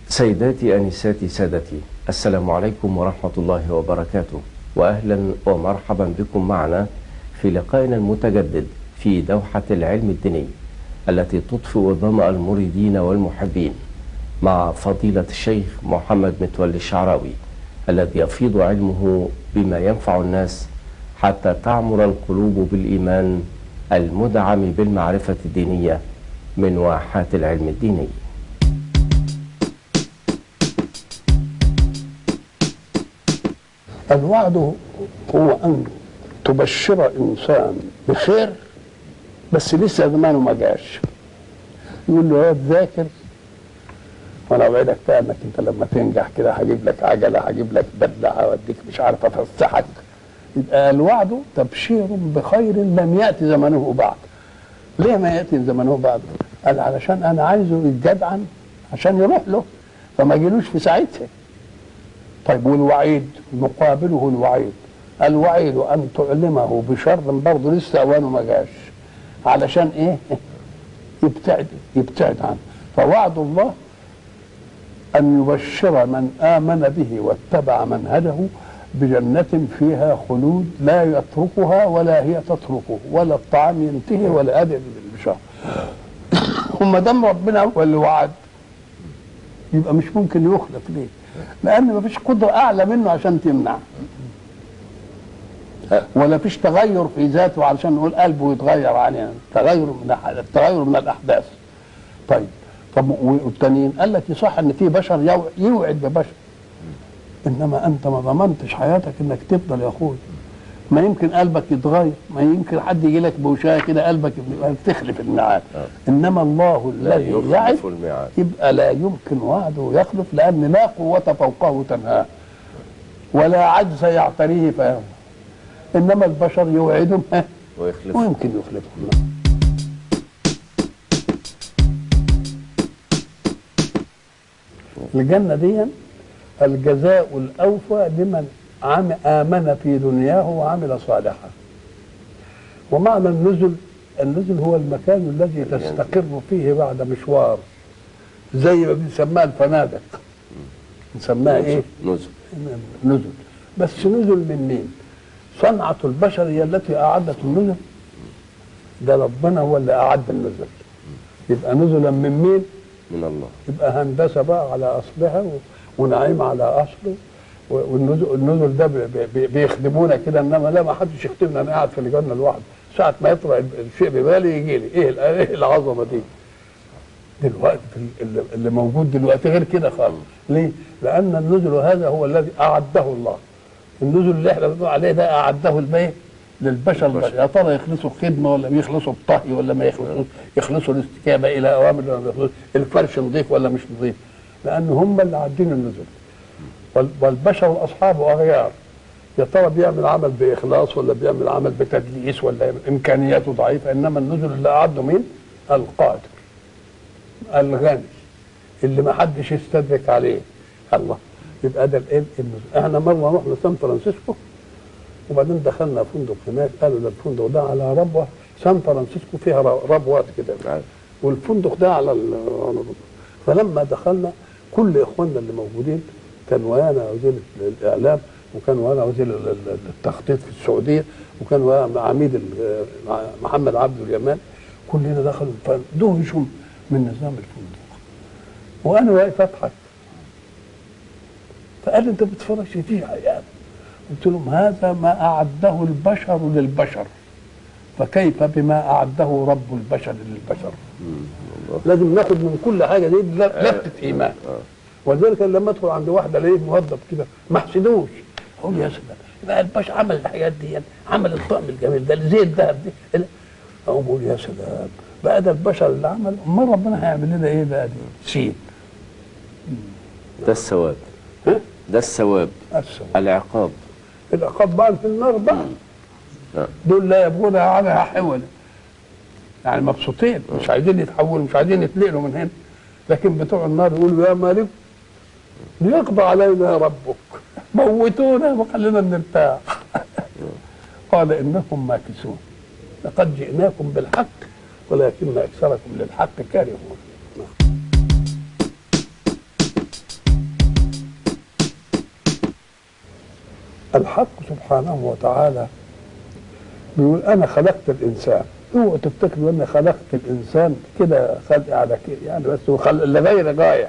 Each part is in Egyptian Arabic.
سيداتي أنساتي سادتي السلام عليكم ورحمة الله وبركاته وأهلا ومرحبا بكم معنا في لقائنا المتجدد في دوحة العلم الديني التي تطفئ ظمأ المريدين والمحبين مع فضيلة الشيخ محمد متولي الشعراوي الذي يفيض علمه بما ينفع الناس حتى تعمر القلوب بالإيمان المدعم بالمعرفة الدينية من واحات العلم الديني الوعد هو أن تبشر إنسان بخير بس لسه زمانه ما جاش يقول له يا ذاكر وانا اوعدك بقى انك انت لما تنجح كده هجيب لك عجله هجيب لك بدله هوديك مش عارف افسحك يبقى الوعد تبشير بخير لم ياتي زمنه بعد ليه ما ياتي زمنه بعد قال علشان انا عايزه يتجدعن عشان يروح له فما جيلوش في ساعتها طيب والوعيد مقابله الوعيد الوعيد ان تعلمه بشر برضه لسه اوانه ما جاش علشان ايه يبتعد يبتعد عنه فوعد الله ان يبشر من امن به واتبع منهجه بجنة فيها خلود لا يتركها ولا هي تتركه ولا الطعام ينتهي ولا أدب بالبشار وما دام ربنا هو اللي وعد يبقى مش ممكن يخلف ليه؟ لأن ما فيش قدرة أعلى منه عشان تمنع ولا فيش تغير في ذاته علشان نقول قلبه يتغير علينا تغير من التغير من الأحداث طيب طب والتانيين قال لك يصح ان في بشر يوعد ببشر انما انت ما ضمنتش حياتك انك تفضل يا اخوي ما يمكن قلبك يتغير ما يمكن حد يجي لك بوشايه كده قلبك تخلف الميعاد انما الله الذي يعد الميعاد يبقى لا يمكن وعده يخلف لان لا قوه فوقه تنهاه ولا عجز يعتريه فيهوى انما البشر يوعدهم ويخلف ويمكن يخلفهم الجنة دي الجزاء الأوفى لمن عم آمن في دنياه وعمل صالحا ومعنى النزل النزل هو المكان الذي تستقر فيه بعد مشوار زي ما بنسميها الفنادق نسميها ايه؟ نزل نزل بس نزل من مين؟ صنعة البشر هي التي أعدت النزل ده ربنا هو اللي أعد النزل يبقى نزلا من مين؟ من الله يبقى هندسه بقى على اصلها ونعيم على اصله والنزل النزل ده بي بي بيخدمونا كده انما لا ما حدش يخدمنا انا قاعد في الجنه لوحدي ساعه ما يطلع الشيء ببالي يجي لي ايه ايه العظمه دي دلوقتي اللي, اللي موجود دلوقتي غير كده خالص ليه؟ لان النزل هذا هو الذي اعده الله النزل اللي احنا بنقول عليه ده اعده البيت للبشر البشر. يا ترى يخلصوا خدمه ولا يخلصوا الطهي ولا ما يخلصوا يخلصوا الاستجابه الى اوامر ولا ما يخلصوا الفرش نظيف ولا مش نظيف لان هم اللي عادين النزل والبشر اصحابه اغيار يا ترى بيعمل عمل باخلاص ولا بيعمل عمل بتدليس ولا امكانياته ضعيفه انما النزل اللي اعده مين؟ القادر الغني اللي ما حدش يستدرك عليه الله يبقى ده الايه النزل احنا مره رحنا سان فرانسيسكو وبعدين دخلنا فندق هناك قالوا ده الفندق ده على ربوه سان فرانسيسكو فيها ربوات كده والفندق ده على فلما دخلنا كل اخواننا اللي موجودين كان ويانا وزير الاعلام وكان ويانا وزير التخطيط في السعوديه وكان ويانا عميد محمد عبد اليمان كلنا دخلوا فدهشوا من نظام الفندق وانا واقف اضحك فقال انت بتتفرج فيه يعني قلت لهم هذا ما أعده البشر للبشر فكيف بما أعده رب البشر للبشر لازم ناخد من كل حاجة دي لفتة إيمان ولذلك لما أدخل عند واحدة الاقيه موظف كده ما احسدوش أقول يا سلام بقى البشر عمل الحاجات دي عمل الطقم الجميل ده زي الذهب دي أقول يا سلام بقى ده البشر اللي عمل أمال ربنا هيعمل لنا إيه بقى دي سين ده الثواب ده الثواب العقاب العقاب بقى في النار بقى دول لا يبغون عنها حولا يعني مبسوطين مش عايزين يتحولوا مش عايزين يتنقلوا من هنا لكن بتوع النار يقولوا يا مالك ليقضى علينا ربك موتونا وخلينا نرتاح قال انكم ماكثون لقد جئناكم بالحق ولكن اكثركم للحق كارهون الحق سبحانه وتعالى بيقول انا خلقت الانسان اوعوا تفتكروا اني خلقت الانسان كده خلق على كده يعني بس هو خلق لغير غايه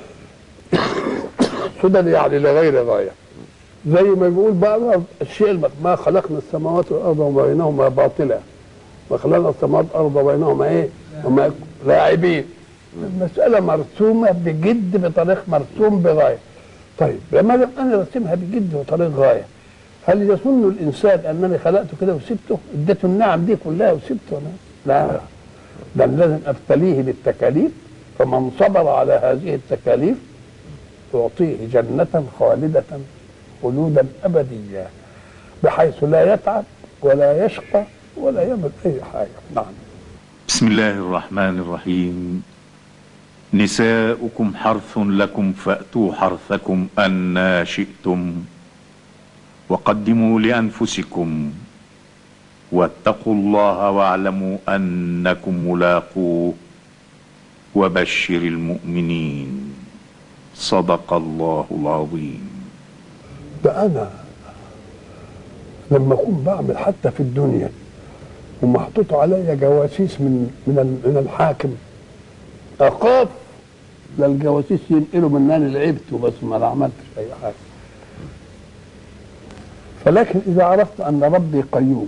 سدد يعني لغير غايه زي ما بيقول بقى الشيء الم- ما خلقنا السماوات والارض وما بينهما باطلا ما خلقنا السماوات والارض وبينهما ايه وما لاعبين المساله مرسومه بجد بطريق مرسوم بغايه طيب لما لم انا رسمها بجد بطريق غايه هل يظن الانسان انني خلقته كده وسبته اديته النعم دي كلها وسبته انا لا ده أنا لازم ابتليه بالتكاليف فمن صبر على هذه التكاليف تعطيه جنة خالدة خلودا أبديا بحيث لا يتعب ولا يشقى ولا يعمل أي حاجة نعم بسم الله الرحمن الرحيم نساؤكم حرث لكم فأتوا حرثكم أنا شئتم وقدموا لأنفسكم واتقوا الله واعلموا أنكم ملاقوه وبشر المؤمنين صدق الله العظيم ده أنا لما أكون بعمل حتى في الدنيا ومحطوط عليا جواسيس من من ال- من الحاكم أخاف للجواسيس ينقلوا من أنا لعبت وبس ما عملتش أي حاجة فلكن إذا عرفت أن ربي قيوم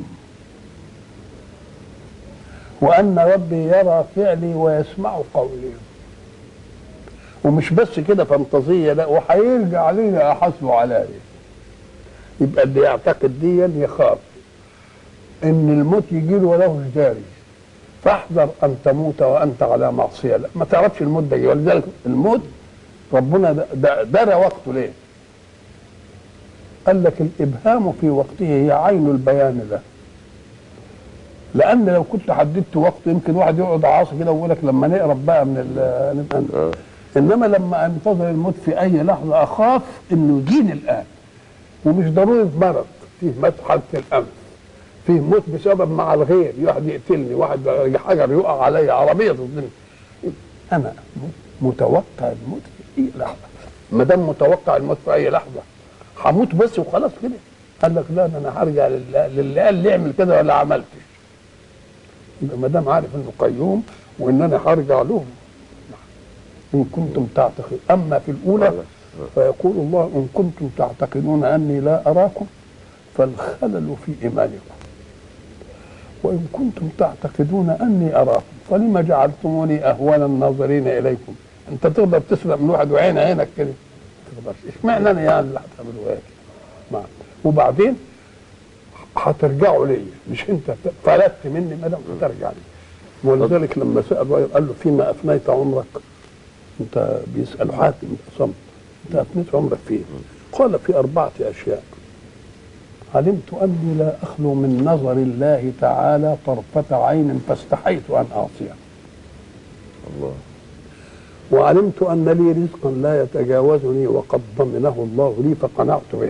وأن ربي يرى فعلي ويسمع قولي ومش بس كده فانتازية لا وهيرجع علينا أحاسبه عليا يبقى اللي يعتقد ديا يخاف ان الموت يجي له وله جاري فاحذر ان تموت وانت على معصيه لا ما تعرفش الموت ده جاي ولذلك الموت ربنا د- د- درى وقته ليه؟ قال لك الابهام في وقته هي عين البيان له لان لو كنت حددت وقته يمكن واحد يقعد عاصي كده ويقول لك لما نقرب بقى من ال- نبقى ن- انما لما انتظر الموت في اي لحظه اخاف انه يجيني الان ومش ضروري مرض فيه مات حالة الأنف فيه موت بسبب مع الغير واحد يقتلني واحد حجر يقع عليا عربية تصدمني أنا متوقع الموت في أي لحظة ما دام متوقع الموت في أي لحظة هموت بس وخلاص كده قال لك لا ده أنا هرجع لله للي قال لي اعمل كده ولا عملتش يبقى ما دام عارف إنه قيوم وإن أنا هرجع له إن كنتم تعتقدون أما في الأولى فيقول الله إن كنتم تعتقدون أني لا أراكم فالخلل في إيمانكم وإن كنتم تعتقدون أني أراكم فلما جعلتموني أهون الناظرين إليكم أنت تقدر تسرق من واحد وعين عينك كده ما تقدرش اشمعنى أنا يعني اللي هتعملوا هيك نعم. وبعدين هترجعوا ليا مش أنت فلتت مني ما دام هترجع لي ولذلك لما سأل الراجل قال له فيما أفنيت عمرك انت بيسأل حاتم صمت انت افنيت عمرك فيه قال في أربعة أشياء علمت أني لا أخلو من نظر الله تعالى طرفة عين فاستحيت أن أعصيه الله وعلمت أن لي رزقا لا يتجاوزني وقد ضمنه الله لي فقنعت به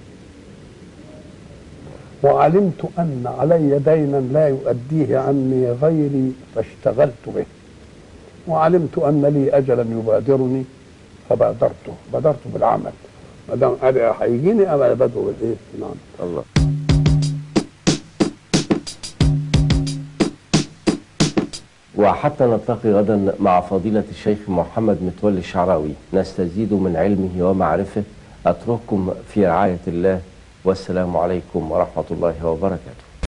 وعلمت أن علي دينا لا يؤديه عني غيري فاشتغلت به وعلمت أن لي أجلا يبادرني فبادرته بادرت بالعمل ما دام أنا هيجيني أنا بدو بالإيه؟ نعم الله وحتى نلتقي غدا مع فضيلة الشيخ محمد متولي الشعراوي نستزيد من علمه ومعرفه أترككم في رعاية الله والسلام عليكم ورحمة الله وبركاته